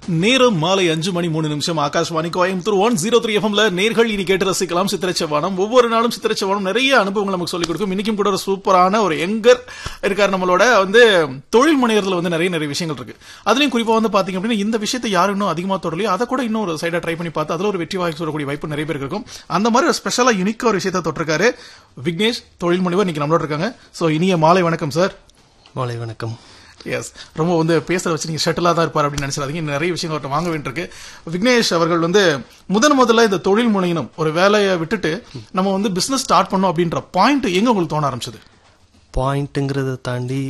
நேரம் மாலை அஞ்சு மணி மூணு நிமிஷம் Akashvani Coimbatore one zero three எஃப்எம்ல நேர்கள் இனி கேட்டு ரசிக்கலாம் சித்திரச்சவானம் ஒவ்வொரு நாளும் சித்திரச்சவானம் நிறைய அனுபவங்கள் நமக்கு சொல்லிக் கொடுக்கும் இன்னைக்கும் கூட ஒரு சூப்பரான ஒரு எங்கர் இருக்காரு நம்மளோட வந்து தொழில் முனையர்ல வந்து நிறைய நிறைய விஷயங்கள் இருக்கு அதுலயும் குறிப்பா வந்து பாத்தீங்க அப்படின்னா இந்த விஷயத்தை யாரும் இன்னும் அதிகமா தொடரலையோ அதை கூட இன்னும் ஒரு சைடா ட்ரை பண்ணி பார்த்து அதுல ஒரு வெற்றி வாய்ப்பு சொல்லக்கூடிய வாய்ப்பு நிறைய பேருக்கு இருக்கும் அந்த மாதிரி ஒரு ஸ்பெஷலா யூனிக்கா ஒரு விஷயத்தை தொட்டிருக்காரு விக்னேஷ் தொழில் முனைவர் இன்னைக்கு நம்மளோட இருக்காங்க சோ இனிய மாலை வணக்கம் சார் மாலை வணக்கம் எஸ் ரொம்ப வந்து பேசுற வச்சு நீங்க ஷட்டிலா தான் இருப்பார் அப்படின்னு நினைச்சிடாதீங்க இன்னும் நிறைய விஷயங்கள் அவர்கிட்ட வாங்க வேண்டியிருக்கு விக்னேஷ் அவர்கள் வந்து முதன் முதல்ல இந்த தொழில் முனையினும் ஒரு வேலையை விட்டுட்டு நம்ம வந்து பிசினஸ் ஸ்டார்ட் பண்ணோம் அப்படின்ற பாயிண்ட் எங்க உங்களுக்கு தோண ஆரம்பிச்சது பாயிண்ட்டுங்கிறத தாண்டி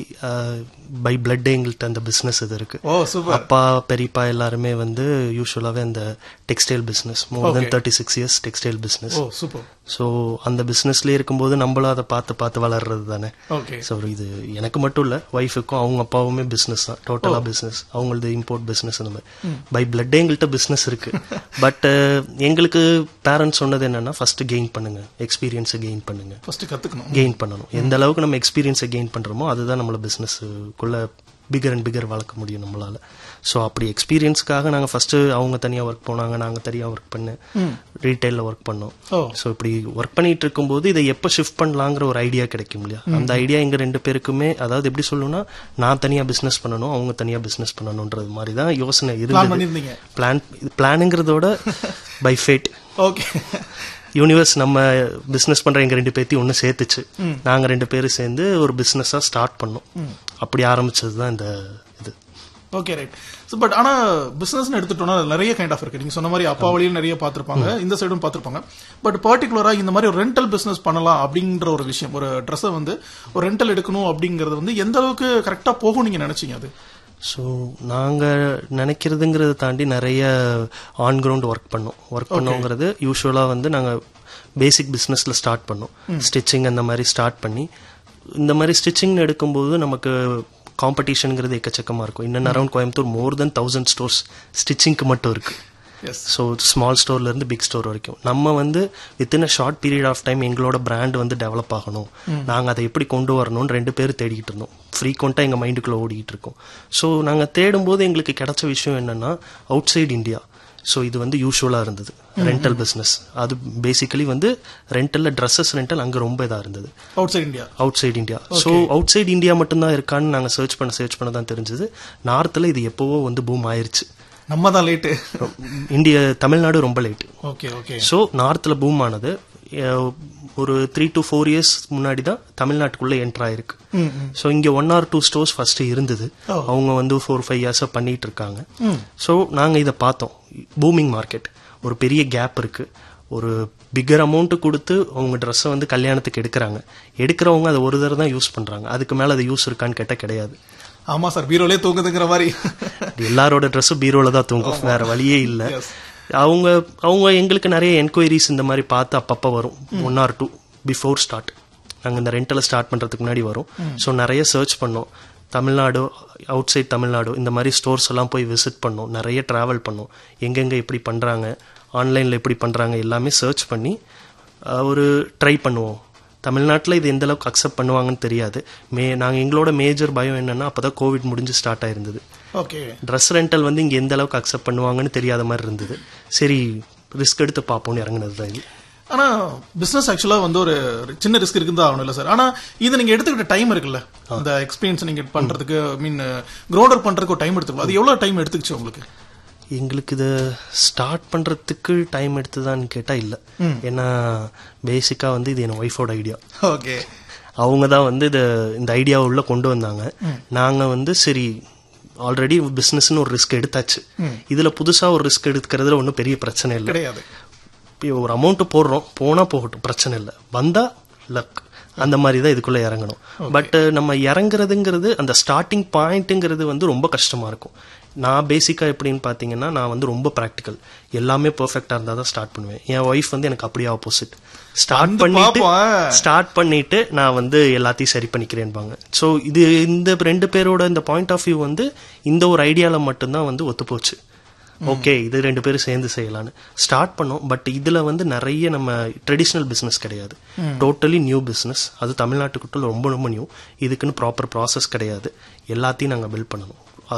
பை பிளட் எங்கள்கிட்ட அந்த பிஸ்னஸ் இது இருக்கு ஓ சூப்பர் அப்பா பெரியப்பா எல்லாருமே வந்து யூஸ்வலாகவே அந்த textile business more than thirty six years textile business oh super so அந்த பிஸ்னஸ்லேயே இருக்கும்போது நம்மளும் அதை பார்த்து பார்த்து வளர்றது தானே ஓகே ஸோ இது எனக்கு மட்டும் இல்லை ஒய்ஃபுக்கும் அவங்க அப்பாவுமே பிஸ்னஸ் தான் டோட்டலாக பிஸ்னஸ் அவங்களது இம்போர்ட் பிஸ்னஸ் அந்த மாதிரி பை பிளட் எங்கள்கிட்ட பிஸ்னஸ் இருக்கு பட் எங்களுக்கு பேரண்ட்ஸ் சொன்னது என்னன்னா ஃபர்ஸ்ட் கெயின் பண்ணுங்க எக்ஸ்பீரியன்ஸை கெயின் பண்ணுங்க ஃபர்ஸ்ட் கத்துக்கணும் கெயின் பண்ணணும் எந்த அளவுக்கு நம்ம எக்ஸ்பீரியன்ஸை கெயின் பண்றோமோ அதுதான் நம்மள பிசினஸ்க்குள்ள பிகர் அண்ட் பிகர் வளர்க்க முடியும் நம்மளால ஸோ அப்படி எக்ஸ்பீரியன்ஸ்க்காக நாங்கள் ஃபர்ஸ்ட் அவங்க தனியாக ஒர்க் போனாங்க நாங்கள் தனியாக ஒர்க் பண்ணேன் ரீட்டைலில் ஒர்க் பண்ணோம் ஓ ஸோ இப்படி ஒர்க் பண்ணிட்டு இருக்கும்போது இதை எப்போ ஷிஃப்ட் பண்ணலாங்கிற ஒரு ஐடியா கிடைக்கும் இல்லையா அந்த ஐடியா எங்க ரெண்டு பேருக்குமே அதாவது எப்படி சொல்லணும்னா நான் தனியாக பிஸ்னஸ் பண்ணணும் அவங்க தனியாக பிஸ்னஸ் பண்ணணுன்றது மாதிரி தான் யோசனை பிளான் இருந்தது பண்ணிருந்தீங்க பிளான் பிளானுங்கிறதோட பை ஃபேட் ஓகே யூனிவர்ஸ் நம்ம பிசினஸ் பண்ற எங்க ரெண்டு பேர்த்தையும் ஒன்று சேர்த்துச்சு நாங்க ரெண்டு பேரும் சேர்ந்து ஒரு பிசினஸா ஸ்டார்ட் பண்ணோம் அப்படி ஆரம்பிச்சது தான் இந்த இது ஓகே ரைட் பட் ஆனா பிசினஸ் எடுத்துட்டோம்னா அதுல நிறைய கைண்ட் ஆஃப் இருக்கு நீங்க சொன்ன மாதிரி அப்பா வழியும் நிறைய பார்த்திருப்பாங்க இந்த சைடும் பார்த்திருப்பாங்க பட் பர்டிகுலரா இந்த மாதிரி ஒரு ரெண்டல் பிசினஸ் பண்ணலாம் அப்படின்ற ஒரு விஷயம் ஒரு ட்ரெஸ்ஸை வந்து ஒரு ரெண்டல் எடுக்கணும் அப்படிங்கறது வந்து எந்த அளவுக்கு கரெக்டா போகும் நீங்க நினைச்சீங்க அது ஸோ நாங்கள் நினைக்கிறதுங்கிறத தாண்டி நிறைய ஆன் கிரவுண்ட் ஒர்க் பண்ணோம் ஒர்க் பண்ணோங்கிறது யூஸ்வலாக வந்து நாங்கள் பேசிக் பிஸ்னஸில் ஸ்டார்ட் பண்ணோம் ஸ்டிச்சிங் அந்த மாதிரி ஸ்டார்ட் பண்ணி இந்த மாதிரி ஸ்டிச்சிங்னு எடுக்கும்போது நமக்கு காம்படிஷனுங்கிறது எக்கச்சக்கமாக இருக்கும் இன்னும் around Coimbatore more than thousand stores ஸ்டிச்சிங்க்கு மட்டும் இருக்குது எஸ் ஸோ ஸ்மால் ஸ்டோர்ல இருந்து பிக் ஸ்டோர் வரைக்கும் நம்ம வந்து within a short period of time எங்களோட பிராண்ட் வந்து டெவலப் ஆகணும் நாங்கள் அதை எப்படி கொண்டு வரணும்னு ரெண்டு பேர் தேடிக்கிட்டு இருந்தோம் ஃப்ரீக்வெண்ட்டாக எங்கள் மைண்டுக்குள்ளே ஓடிக்கிட்டு இருக்கோம் ஸோ நாங்கள் தேடும்போது எங்களுக்கு கிடைச்ச விஷயம் என்னன்னா அவுட் சைட் இந்தியா ஸோ இது வந்து யூஸ்வலாக இருந்தது ரெண்டல் பிஸ்னஸ் அது பேசிக்கலி வந்து ரெண்டலில் ட்ரெஸ்ஸஸ் ரெண்டல் அங்கே ரொம்ப இதாக இருந்தது outside India outside India so outside India மட்டும்தான் இருக்கான்னு நாங்கள் சர்ச் பண்ண சர்ச் பண்ண தான் தெரிஞ்சது நார்த்தில் இது எப்போவோ வந்து பூம் ஆயிருச்சு நம்ம தான் லேட்டு இந்தியா தமிழ்நாடு ரொம்ப லேட் ஓகே ஓகே ஸோ நார்த்தில் பூம் ஆனது அஹ், ஒரு த்ரீ டு ஃபோர் இயர்ஸ் முன்னாடி தான் தமிழ்நாட்டுக்குள்ளே என்டர் ஆயிருக்கு ஸோ இங்கே one or two stores first இருந்தது அவங்க வந்து ஃபோர் ஃபைவ் இயர்ஸாக பண்ணிட்டு இருக்காங்க ஸோ நாங்கள் இதை பார்த்தோம் பூமிங் மார்க்கெட் ஒரு பெரிய கேப் இருக்கு ஒரு பிக்கர் அமௌண்ட் கொடுத்து அவங்க ட்ரெஸ்ஸை வந்து கல்யாணத்துக்கு எடுக்கிறாங்க எடுக்கிறவங்க அதை ஒரு தடவை தான் யூஸ் பண்ணுறாங்க அதுக்கு மேலே அது யூஸ் இருக்கான்னு கேட்டால் கிடையாது ஆமா சார் பீரோலே தூங்குதுங்கிற மாதிரி இது எல்லாரோட ட்ரெஸ்ஸும் பீரோல தான் தூங்கும் வேற வழியே இல்ல Yes. அவங்க அவங்க எங்களுக்கு நிறைய என்கொயரிஸ் இந்த மாதிரி பார்த்து அப்பப்போ வரும் one or two before start நாங்கள் இந்த ரெண்டலை ஸ்டார்ட் பண்ணுறதுக்கு முன்னாடி வரும் ஸோ நிறைய சர்ச் பண்ணோம் தமிழ்நாடு அவுட் சைட் தமிழ்நாடு இந்த மாதிரி ஸ்டோர்ஸ் எல்லாம் போய் விசிட் பண்ணோம் நிறைய ட்ராவல் பண்ணோம் எங்கெங்கே எப்படி பண்ணுறாங்க ஆன்லைனில் எப்படி பண்ணுறாங்க எல்லாமே சர்ச் பண்ணி அஹ், ஒரு ட்ரை பண்ணுவோம் தமிழ்நாட்டில் இது எந்த அளவுக்கு அக்செப்ட் பண்ணுவாங்கன்னு தெரியாது மே நாங்கள் எங்களோட மேஜர் பயம் என்னன்னா அப்போ கோவிட் முடிஞ்சு ஸ்டார்ட் ஆயிருந்தது ஓகே ட்ரெஸ் ரெண்டல் வந்து இங்க எந்த அளவுக்கு அக்செப்ட் பண்ணுவாங்கன்னு தெரியாத மாதிரி இருந்தது சரி ரிஸ்க் எடுத்து பார்ப்போம்னு இறங்குனது தான் இது ஆனா பிசினஸ் ஆக்சுவலா வந்து ஒரு சின்ன ரிஸ்க் இருக்குன்னு தான் ஆகணும் இல்ல சார் ஆனா இது நீங்க எடுத்துக்கிட்ட டைம் இருக்குல்ல அந்த எக்ஸ்பீரியன்ஸ் நீங்க பண்றதுக்கு மீன் க்ரோடர் பண்றதுக்கு ஒரு டைம் எடுத்துக்கணும் அது எவ்வளவு டைம் எடுத்துக்கிச்சு உங்களுக்கு எங்களுக்கு இது ஸ்டார்ட் பண்றதுக்கு டைம் எடுத்துதான்னு கேட்டா இல்ல ஏன்னா பேசிக்கா வந்து இது என் ஒய்ஃபோட ஐடியா ஓகே அவங்க தான் வந்து இது இந்த ஐடியாவை உள்ள கொண்டு வந்தாங்க நாங்க வந்து சரி ஆல்ரெடி பிசினஸ்னு ஒரு ரிஸ்க் எடுத்தாச்சு இதுல புதுசா ஒரு ரிஸ்க் எடுக்கிறதுல ஒன்றும் பெரிய பிரச்சனை இல்லை கிடையாது இப்போ ஒரு அமௌண்ட் போடுறோம் போனா போகட்டும் பிரச்சனை இல்லை வந்தா லக் அந்த மாதிரி தான் இதுக்குள்ள இறங்கணும் பட் நம்ம இறங்குறதுங்கிறது அந்த ஸ்டார்டிங் பாயிண்ட்டுங்கிறது வந்து ரொம்ப கஷ்டமா இருக்கும் நான் பேசிக்கா எப்படின்னு பாத்தீங்கன்னா நான் வந்து ரொம்ப ப்ராக்டிக்கல் எல்லாமே பெர்ஃபெக்டா இருந்தா தான் ஸ்டார்ட் பண்ணுவேன் என் ஒய்ஃப் வந்து எனக்கு அப்படியே ஆப்போசிட் ஸ்டார்ட் வந்து பண்ணிட்டு பாப்போம். ஸ்டார்ட் பண்ணிட்டு நான் வந்து எல்லாத்தையும் சரி பண்ணிக்கிறேன்பாங்க ஸோ இது இந்த ரெண்டு பேரோட இந்த பாயிண்ட் ஆஃப் வியூ வந்து இந்த ஒரு ஐடியால மட்டும்தான் வந்து ஒத்து போச்சு ஓகே இது ரெண்டு பேரும் சேர்ந்து செய்யலாம்னு ஸ்டார்ட் பண்ணோம் பட் இதுல வந்து நிறைய நம்ம ட்ரெடிஷ்னல் பிசினஸ் கிடையாது டோட்டலி நியூ பிசினஸ் அது தமிழ்நாட்டுக்குள்ள ரொம்ப ரொம்ப நியூ இதுக்குன்னு ப்ராப்பர் ப்ராசஸ் கிடையாது எல்லாத்தையும் நாங்க பில்ட் பண்ணணும்